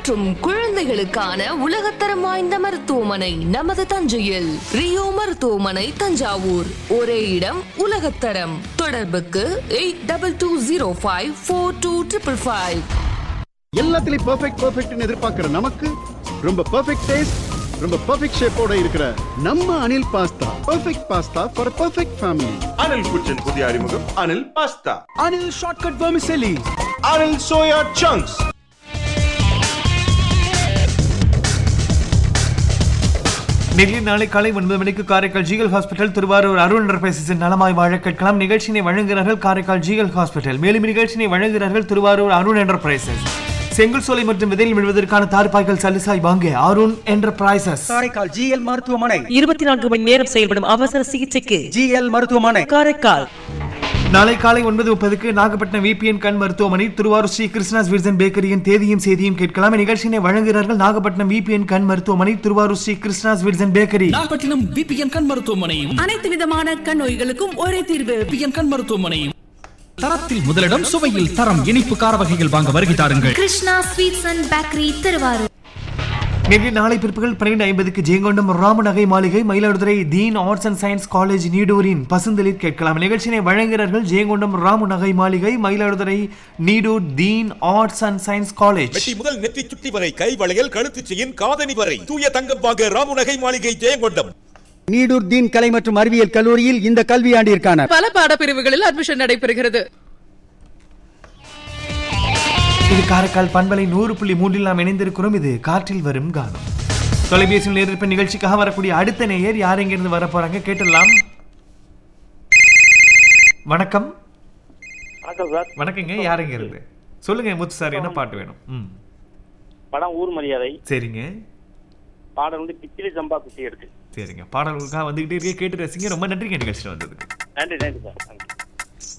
மற்றும் குழந்தைகளுக்கான உலகத்தரம் வாய்ந்த மருத்துவமனை நமது தஞ்சையில் ரியோ மருத்துவமனை தஞ்சாவூர் ஒரே இடம் உலகத்தரம் தொடர்புக்கு eight double two zero five four two triple five எல்லாத்துலயும் பெர்ஃபெக்ட் பெர்ஃபெக்ட்னு எதிர்பார்க்கிற நமக்கு ரொம்ப பெர்ஃபெக்ட் டேஸ்ட் ரொம்ப பெர்ஃபெக்ட் ஷேப்போட இருக்கிற நம்ம Anil pasta perfect pasta for perfect family Anil kitchen புதிய அறிமுகம் Anil pasta Anil shortcut vermicelli Anil soya chunks நெல்லி நாளை காலை ஒன்பது மணிக்கு காரைக்கால் ஜிஎல் ஹாஸ்பிட்டல் திருவாரூர் அருண் என்டர்பிரைசஸின் நலமாய் வாழ கேட்கலாம் நிகழ்ச்சியினை வழங்குகிறார்கள் காரைக்கால் ஜிஎல் ஹாஸ்பிட்டல் மேலும் நிகழ்ச்சியினை வழங்குகிறார்கள் திருவாரூர் அருண் என்டர்பிரைசஸ் செங்கல் சோலை மற்றும் விதையில் விழுவதற்கான தார்பாய்கள் சலுசாய் வாங்க அருண் என்டர்பிரைசஸ் காரைக்கால் ஜிஎல் மருத்துவமனை இருபத்தி நான்கு மணி நேரம் செயல்படும் அவசர சிகிச்சைக்கு ஜிஎல் மருத்துவமனை காரைக்கால் நாளை காலை ஒன்பது முப்பதுக்கு நாகப்பட்டினம் விபிஎன் கண் மருத்துவமனை திருவாரூர் ஸ்ரீ கிருஷ்ணாஸ் விர்சன் பேக்கரியின் தேதியும் செய்தியும் கேட்கலாம் நிகழ்ச்சியினை வழங்குகிறார்கள் நாகப்பட்டினம் விபிஎன் கண் மருத்துவமனை திருவாரூர் ஸ்ரீ கிருஷ்ணாஸ் விர்சன் பேக்கரி நாகப்பட்டினம் பிபிஎன் கண் மருத்துவமனை அனைத்து விதமான கண் நோய்களுக்கும் ஒரே தீர்வு பிபிஎன் கண் மருத்துவமனை தரத்தில் முதலிடம் சுவையில் தரம் இனிப்பு கார வகைகள் வாங்க வருகை தாருங்கள் Krishna sweets and bakery Thiruvarur நேற்று நாளை பிற்பகல் பன்னிரண்டு ஐம்பதுக்கு Jayankondam Ramanagai Maligai Mayiladuthurai Deen arts and science college நீடூரின் பசுந்தளிர் கேட்கலாம் நிகழ்ச்சியினை வழங்குகிறார்கள் Jayankondam Ramanagai Maligai Mayiladuthurai Needur Deen arts and science college வெட்டி முதல் நெற்றி சுட்டி வரை கை வளையல் கழுத்து செயின் காதணி வரை தூய தங்கம் வாங்க ராமுநகை மாளிகை ஜெயங்கொண்டம் நீடூர் தீன் கலை மற்றும் அறிவியல் கல்லூரியில் இந்த கல்வியாண்டிற்கான பல பாடப்பிரிவுகளில் அட்மிஷன் நடைபெறுகிறது இது காரைக்கால் பண்பலை நூறு புள்ளி மூன்றில் நாம் இணைந்திருக்கிறோம் இது காற்றில் வரும் கானம் தொலைபேசியில் நேரிற்ப நிகழ்ச்சிக்காக வரக்கூடிய அடுத்த நேயர் யார் எங்கிருந்து வர போறாங்க கேட்டுடலாம் வணக்கம் வணக்கம் சார் வணக்கங்க யார் எங்க இருந்து சொல்லுங்க முத்து சார் என்ன பாட்டு வேணும் ம் படம் ஊர் மரியாதை சரிங்க பாடல் வந்து கிச்சிலி சம்பா குட்டி இருக்கு சரிங்க பாடல்களுக்காக வந்துகிட்டே இருக்கே கேட்டு ரசிங்க ரொம்ப நன்றிங்க நிகழ்ச்சியில் வந்ததுக்கு நன்றி நன்றி சார் நன்றி